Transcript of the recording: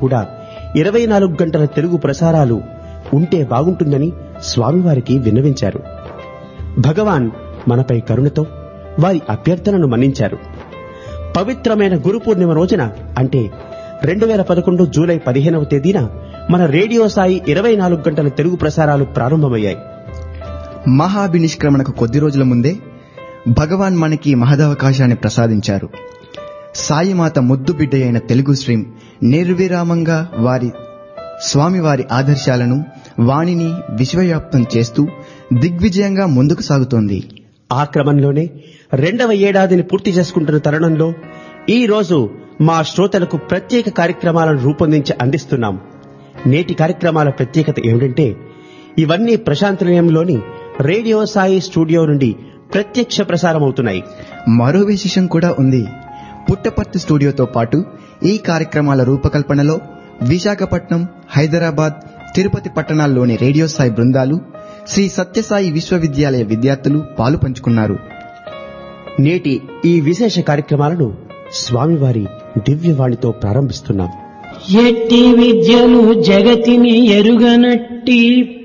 కూడా ఇరవై నాలుగు గంటల తెలుగు ప్రసారాలు ఉంటే బాగుంటుందని స్వామివారికి విన్నవించారు భగవాన్ మనపై కరుణతో వారి అభ్యర్థనను మన్నించారు పవిత్రమైన గురు పూర్ణిమ రోజున అంటే రెండు వేల పదకొండు జూలై పదిహేనవ తేదీన మన రేడియో సాయి ఇరవై నాలుగు గంటల తెలుగు ప్రసారాలు ప్రారంభమయ్యాయి మహాభినిష్క్రమణకు కొద్ది రోజుల ముందే భగవాన్ మనకి మహదవకాశాన్ని ప్రసాదించారు సాయిమాత ముద్దు బిడ్డ అయిన తెలుగు స్ట్రీమ్ నిర్విరామంగా వారి స్వామివారి ఆదర్శాలను వాణిని విశ్వవ్యాప్తం చేస్తూ దిగ్విజయంగా ముందుకు సాగుతోంది ఆ క్రమంలోనే రెండవ ఏడాదిని పూర్తి చేసుకుంటున్న తరుణంలో ఈ రోజు మా శ్రోతలకు ప్రత్యేక కార్యక్రమాలను రూపొందించి అందిస్తున్నాం నేటి కార్యక్రమాల ప్రత్యేకత ఏమిటంటే ఇవన్నీ ప్రశాంత నిలయంలోని రేడియో సాయి స్టూడియో నుండి ప్రత్యక్ష ప్రసారం అవుతున్నాయి మరో విశేషం కూడా ఉంది పుట్టపర్తి స్టూడియోతో పాటు ఈ కార్యక్రమాల రూపకల్పనలో విశాఖపట్నం హైదరాబాద్ తిరుపతి పట్టణాల్లోని రేడియో సాయి బృందాలు శ్రీ సత్యసాయి విశ్వవిద్యాలయ విద్యార్థులు పాలు పంచుకున్నారు నేటి ఈ విశేష కార్యక్రమాలను స్వామివారి దివ్యవాణితో ప్రారంభిస్తున్నాం ఎట్టి విద్యలు జగతిని ఎరుగనట్టి